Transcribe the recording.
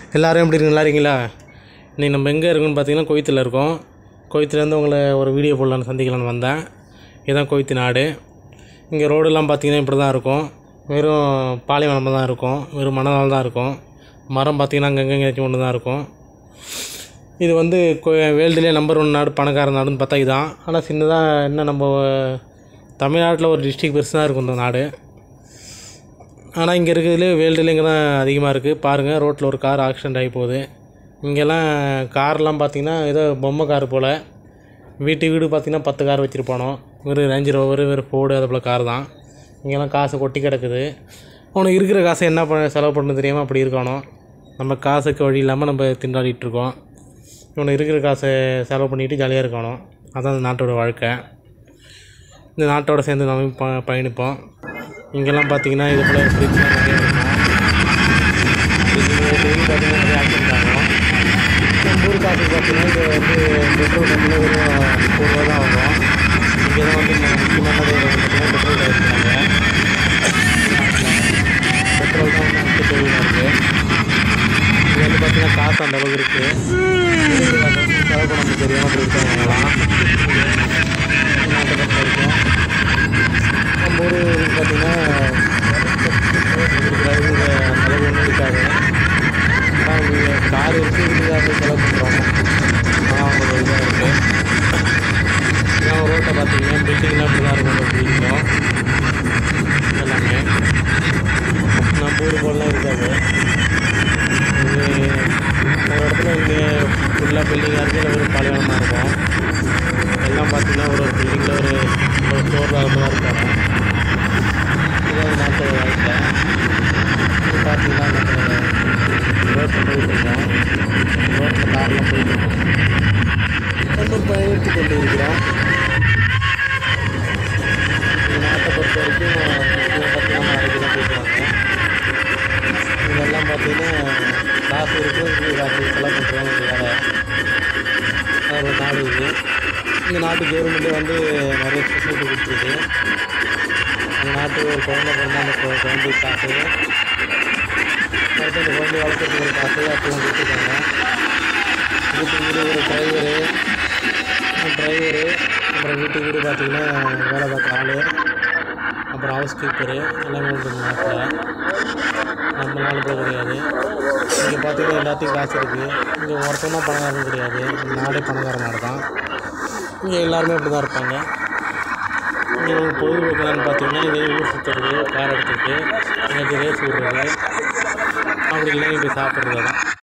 எல்லோரும் எப்படி இருக்கீங்க நல்லா இருக்கீங்களா இன்றைக்கி நம்ம எங்கே இருக்கோம்னு பார்த்தீங்கன்னா கொய்த்தில் இருக்கோம் கொய்த்துலேருந்து உங்களை ஒரு வீடியோ போடலான்னு சந்திக்கலான்னு வந்தேன் இதுதான் கொய்த்து நாடு இங்கே ரோடெல்லாம் பார்த்தீங்கன்னா இப்படி தான் இருக்கும் வெறும் பாலைவனமாக தான் இருக்கும் வெறும் மணலால் தான் இருக்கும் மரம் பார்த்தீங்கன்னா அங்கங்கே எங்கேயாச்சும் ஒன்று தான் இருக்கும் இது வந்து வேர்ல்டுலேயே நம்பர் ஒன் நாடு பணக்கார நாடுன்னு பார்த்தா இதான் ஆனால் சின்னதாக என்ன நம்ம தமிழ்நாட்டில் ஒரு டிஸ்ட்ரிக் பெருசாக இருக்கும் இந்த நாடு ஆனால் இங்கே இருக்கிறதுலே வேர்ல்டுல இங்கே தான் அதிகமாக இருக்குது பாருங்கள் ரோட்டில் ஒரு கார் ஆக்சிடெண்ட் ஆகி போகுது இங்கெல்லாம் கார்லாம் பார்த்தீங்கன்னா ஏதோ பொம்மை கார் போல் வீட்டு வீடு பார்த்தீங்கன்னா பத்து கார் வச்சுருப்பானோ ஒரு ரேஞ்ச் ரோவர் ஒரு ஃபோர்டு அது போல் கார் தான் இங்கெல்லாம் காசு கொட்டி கிடக்குது அவனுக்கு இருக்கிற காசை என்ன பண்ண செலவு பண்ண தெரியாமல் அப்படி இருக்கானோ நம்ம காசுக்கு வழி இல்லாமல் நம்ம திண்டாடிட்டு இருக்கோம் இவனுக்கு இருக்கிற காசை செலவு பண்ணிட்டு ஜாலியாக இருக்கணும் அதான் இந்த நாட்டோட வாழ்க்கை இந்த நாட்டோட சேர்ந்து நம்ம ப பயணிப்போம் இங்கெல்லாம் பார்த்தீங்கன்னா இது போல் ஃப்ரிட்ஜ்லாம் நிறைய இருக்கும் இது டெய்லி பார்த்தீங்கன்னா நிறைய ஆக்சிடென்ட் ஆகும் நம்ம ஊர் காசு பார்த்தீங்கன்னா இது வந்து பெட்ரோல் பம்பில் வெறும் முப்பது ரூபா தான் வரும் இங்கே தான் வந்து ம- முக்கியமானது பார்த்தீங்கன்னா பெட்ரோல் இருக்கிறாங்க பெட்ரோல் தான் வந்து முக்கிய தொழிலாக இருக்குது இது வந்து பார்த்தீங்கன்னா காசு அந்த அளவுக்கு இருக்குது செலவு பண்ண தெரியாமல் அப்படி இருக்காங்கலாம் நாட்டை பொறுத்த வரைக்கும் நம்ம ஊர் பார்த்தீங்கன்னா இருக்கிறாரு இங்கே அளவு ஒன்றும் இருக்காது ஆனால் இங்கே கார் இருக்குது இதுக்காக செலவு பண்ணுறாங்க ஆனால் அவங்க இதாக இருக்குது ஏன் ரோட்டை பார்த்தீங்கன்னா பில்டிங்லாம் இப்படி தான் இருக்கும் அப்படி இருக்கும் எல்லாமே நம்ம ஊர் போலலாம் இருக்காது இது ஒரு இடத்துல இங்கே ஃபுல்லாக பில்டிங்காக இருக்குது இல்லை ஒரு பாலைவனமாக இருக்கும் எல்லாம் பார்த்தீங்கன்னா ஒரு ஒரு பில்டிங்கில் ஒரு ஒரு ஃப்ளோரில் அது தான் இருக்காங்க இதுதான் நாட்டோட வாழ்க்கை இது பார்த்தீங்கன்னா நம்ம ரோட்டில் போயிட்டுருக்கோம் ரோட்டில் கார்லாம் போயிட்டுருக்கோம் நம்ம பயணித்து கொண்டு இருக்கிறோம் இந்த நாட்டை பொறுத்த வரைக்கும் இவங்க பார்த்தீங்கன்னா அரைக்கு தான் போயிட்டுருவாங்க இதெல்லாம் பார்த்தீங்கன்னா காசு இருக்குது இது காசு செலவு பண்ணுறாங்க இது வேலை அது நாடு இது இந்த நாட்டு கவர்மெண்ட்டு வந்து நிறைய ஃபெசிலிட்டி கொடுத்துருக்கு அந்த நாட்டுக்கு ஒரு குழந்தை பிறந்தா அந்த குழ- குழந்தைக்கு காசு அடுத்து அந்த குழந்தை வளர்க்குறதுக்கு ஒரு காசு அப்பெல்லாம் கொடுத்துருக்காங்க வீட்டுக்கு வீடு ஒரு டிரைவரு டிரைவரு அப்புறம் வீட்டுக்கு வீடு பார்த்தீங்கன்னா வேலை பார்க்குற ஆள் அப்புறம் ஹவுஸ் கீப்பரு எல்லாமே உண்டு இந்த நாட்டில் நம்மளால போக கிடையாது இங்கே பார்த்தீங்கன்னா எல்லாத்தையும் காசு இருக்குது இங்கே ஒருத்தன் தான் பணக்காரன் கிடையாது இந்த நாடே பணக்கார நாடு தான் இங்கே எல்லாருமே அப்படி தான் இருப்பாங்க இங்கே நம்ம பொழுதுபோக்கலான்னு பார்த்தீங்கன்னா இதே ஊர் சுற்றுறது கார் எடுத்துட்டு எனக்கு ரேஸ் விடுறது அப்படி இல்லைன்னா இப்படி சாப்பிட்றது தான்